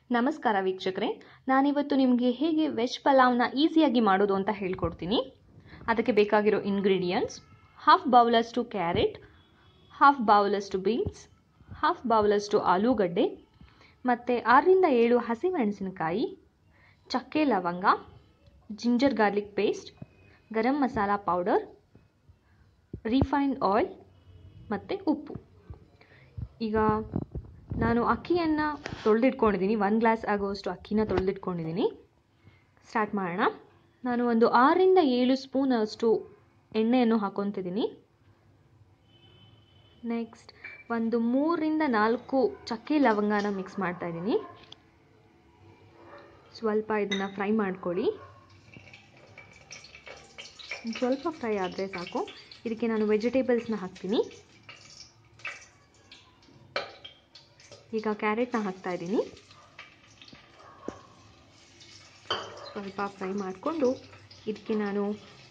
ನಮಸ್ಕಾರ ವೀಕ್ಷಕರೇ ನಾನಿವತ್ತು ನಿಮಗೆ ಹೇಗೆ ವೆಜ್ ಪಲಾವ್ನ ಈಸಿಯಾಗಿ ಮಾಡೋದು ಅಂತ ಹೇಳ್ಕೊಡ್ತೀನಿ ಅದಕ್ಕೆ ಬೇಕಾಗಿರೋ ಇಂಗ್ರೀಡಿಯಂಟ್ಸ್ ಹಾಫ್ ಬೌಲಷ್ಟು ಕ್ಯಾರೆಟ್ ಹಾಫ್ ಬೌಲಷ್ಟು ಬೀನ್ಸ್ ಹಾಫ್ ಬೌಲಷ್ಟು ಆಲೂಗಡ್ಡೆ ಮತ್ತು ಆರರಿಂದ ಏಳು ಹಸಿಮೆಣಸಿನಕಾಯಿ ಚಕ್ಕೆ ಲವಂಗ ginger garlic paste garam masala powder refined oil ಮತ್ತು ಉಪ್ಪು ಈಗ ನಾನು ಅಕ್ಕಿಯನ್ನು ತೊಳೆದಿಟ್ಕೊಂಡಿದ್ದೀನಿ ಒಂದು ಗ್ಲಾಸ್ ಆಗುವಷ್ಟು ಅಕ್ಕಿನ ತೊಳೆದಿಟ್ಕೊಂಡಿದ್ದೀನಿ ಸ್ಟಾರ್ಟ್ ಮಾಡೋಣ ನಾನು ಒಂದು ಆರರಿಂದ ಏಳು ಸ್ಪೂನ್ ಅಷ್ಟು ಎಣ್ಣೆಯನ್ನು ಹಾಕೊತಿದ್ದೀನಿ ನೆಕ್ಸ್ಟ್ ಒಂದು ಮೂರರಿಂದ ನಾಲ್ಕು ಚಕ್ಕೆ ಲವಂಗನ ಮಿಕ್ಸ್ ಮಾಡ್ತಾಯಿದ್ದೀನಿ ಸ್ವಲ್ಪ ಇದನ್ನು ಫ್ರೈ ಮಾಡ್ಕೊಳ್ಳಿ ಸ್ವಲ್ಪ ಫ್ರೈ ಆದರೆ ಸಾಕು ಇದಕ್ಕೆ ನಾನು ವೆಜಿಟೇಬಲ್ಸ್ನ ಹಾಕ್ತೀನಿ ಈಗ ಕ್ಯಾರೆಟ್ನ ಹಾಕ್ತಾ ಇದ್ದೀನಿ ಸ್ವಲ್ಪ ಫ್ರೈ ಮಾಡಿಕೊಂಡು ಇದಕ್ಕೆ ನಾನು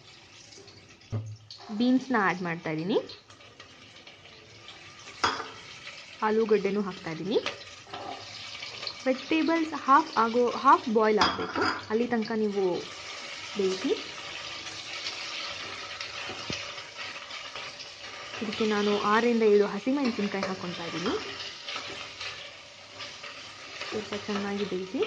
ಬೀನ್ಸ್ನ ಆ್ಯಡ್ ಮಾಡ್ತಾ ಇದ್ದೀನಿ ಆಲೂಗಡ್ಡೆನೂ ಹಾಕ್ತಾ ಇದ್ದೀನಿ ವೆಜಿಟೇಬಲ್ಸ್ ಹಾಫ್ ಆಗೋ ಹಾಫ್ ಬಾಯ್ಲ್ ಆಗಬೇಕು ಅಲ್ಲಿ ತನಕ ನೀವು ಬೇಯಿಸಿ ಇದಕ್ಕೆ ನಾನು ಆರರಿಂದ ಏಳು ಹಸಿಮೆಣಸಿನ್ಕಾಯಿ ಹಾಕ್ಕೊತಾ ಇದ್ದೀನಿ ಸ್ವಲ್ಪ ಚೆನ್ನಾಗಿ ಬೇಯಿಸಿ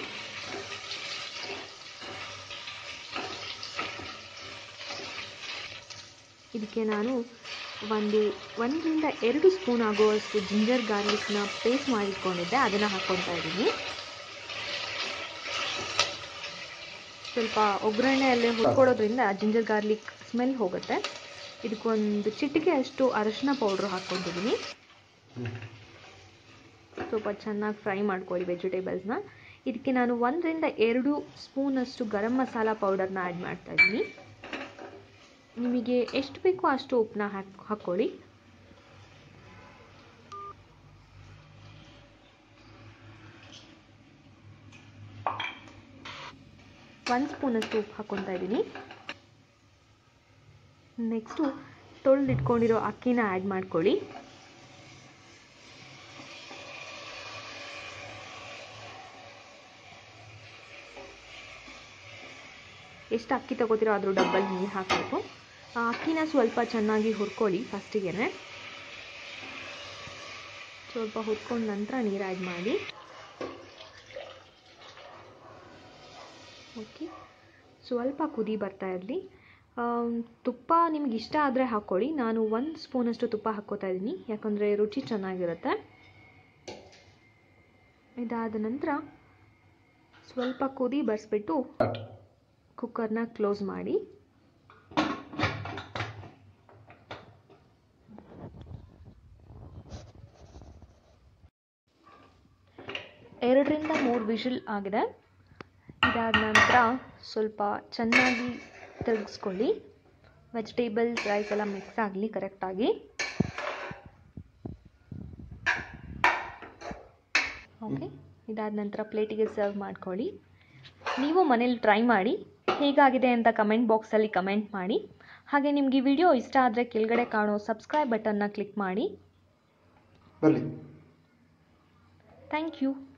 ಇದಕ್ಕೆ ನಾನು ಒಂದು ಒಂದರಿಂದ ಎರಡು ಸ್ಪೂನ್ ಆಗುವಷ್ಟು ಜಿಂಜರ್ ಗಾರ್ಲಿಕ್ನ ಪೇಸ್ಟ್ ಮಾಡಿಟ್ಕೊಂಡಿದ್ದೆ ಅದನ್ನು ಹಾಕ್ಕೊತಾ ಇದ್ದೀನಿ ಸ್ವಲ್ಪ ಒಗ್ಗರಣೆಯಲ್ಲೇ ಹುರ್ಕೊಡೋದ್ರಿಂದ ಜಿಂಜರ್ ಗಾರ್ಲಿಕ್ ಸ್ಮೆಲ್ ಹೋಗುತ್ತೆ ಇದಕ್ಕೊಂದು ಚಿಟಿಕೆ ಅಷ್ಟು ಅರಶಿನ ಪೌಡ್ರ್ ಹಾಕ್ಕೊಂಡಿದ್ದೀನಿ ಸ್ವಲ್ಪ ಚೆನ್ನಾಗಿ ಫ್ರೈ ಮಾಡ್ಕೊಳ್ಳಿ ವೆಜಿಟೇಬಲ್ಸ್ನ ಇದಕ್ಕೆ ನಾನು ಒಂದರಿಂದ ಎರಡು ಸ್ಪೂನಷ್ಟು ಗರಂ ಮಸಾಲ ಪೌಡರ್ನ ಆ್ಯಡ್ ಮಾಡ್ತಾ ಇದ್ದೀನಿ ನಿಮಗೆ ಎಷ್ಟು ಬೇಕೋ ಅಷ್ಟು ಉಪ್ಪನ್ನ ಹಾಕಿ ಹಾಕ್ಕೊಳ್ಳಿ ಒಂದು ಸ್ಪೂನಷ್ಟು ಉಪ್ಪು ಹಾಕ್ಕೊತಾ ಇದ್ದೀನಿ ನೆಕ್ಸ್ಟು ತೊಳೆದಿಟ್ಕೊಂಡಿರೋ ಅಕ್ಕಿನ ಆ್ಯಡ್ ಮಾಡ್ಕೊಳ್ಳಿ ಎಷ್ಟು ಅಕ್ಕಿ ತಗೋತೀರೋ ಅದ್ರ ಡಬ್ಬಲ್ ನೀರು ಹಾಕಬೇಕು ಆ ಅಕ್ಕಿನ ಸ್ವಲ್ಪ ಚೆನ್ನಾಗಿ ಹುರ್ಕೊಳ್ಳಿ ಫಸ್ಟಿಗೆ ಸ್ವಲ್ಪ ಹುರ್ಕೊಂಡ ನಂತರ ನೀರು ಆ್ಯಡ್ ಮಾಡಿ ಓಕೆ ಸ್ವಲ್ಪ ಕುದಿ ಬರ್ತಾ ಇರಲಿ ತುಪ್ಪ ನಿಮ್ಗೆ ಇಷ್ಟ ಆದರೆ ಹಾಕ್ಕೊಳ್ಳಿ ನಾನು ಒಂದು ಸ್ಪೂನಷ್ಟು ತುಪ್ಪ ಹಾಕ್ಕೋತಾ ಇದ್ದೀನಿ ಯಾಕಂದರೆ ರುಚಿ ಚೆನ್ನಾಗಿರುತ್ತೆ ಇದಾದ ನಂತರ ಸ್ವಲ್ಪ ಕುದಿ ಬರ್ಸ್ಬಿಟ್ಟು ಕುಕ್ಕರ್ನ ಕ್ಲೋಸ್ ಮಾಡಿ ಎರಡರಿಂದ ಮೂರು ವಿಷಲ್ ಆಗಿದೆ ಇದಾದ ನಂತರ ಸ್ವಲ್ಪ ಚೆನ್ನಾಗಿ ತಿರುಗಿಸ್ಕೊಳ್ಳಿ ವೆಜಿಟೇಬಲ್ಸ್ ರೈಸ್ ಎಲ್ಲ ಮಿಕ್ಸ್ ಆಗಲಿ ಕರೆಕ್ಟಾಗಿ ಓಕೆ ಇದಾದ ನಂತರ ಪ್ಲೇಟಿಗೆ ಸರ್ವ್ ಮಾಡ್ಕೊಳ್ಳಿ ನೀವು ಮನೇಲಿ ಟ್ರೈ ಮಾಡಿ ಹೇಗಾಗಿದೆ ಅಂತ ಕಮೆಂಟ್ ಬಾಕ್ಸಲ್ಲಿ ಕಮೆಂಟ್ ಮಾಡಿ ಹಾಗೆ ನಿಮಗೆ ಈ ವಿಡಿಯೋ ಇಷ್ಟ ಆದರೆ ಕೆಳಗಡೆ ಕಾಣೋ ಸಬ್ಸ್ಕ್ರೈಬ್ ಬಟನ್ನ ಕ್ಲಿಕ್ ಮಾಡಿ ಬರಲಿ ಥ್ಯಾಂಕ್ ಯು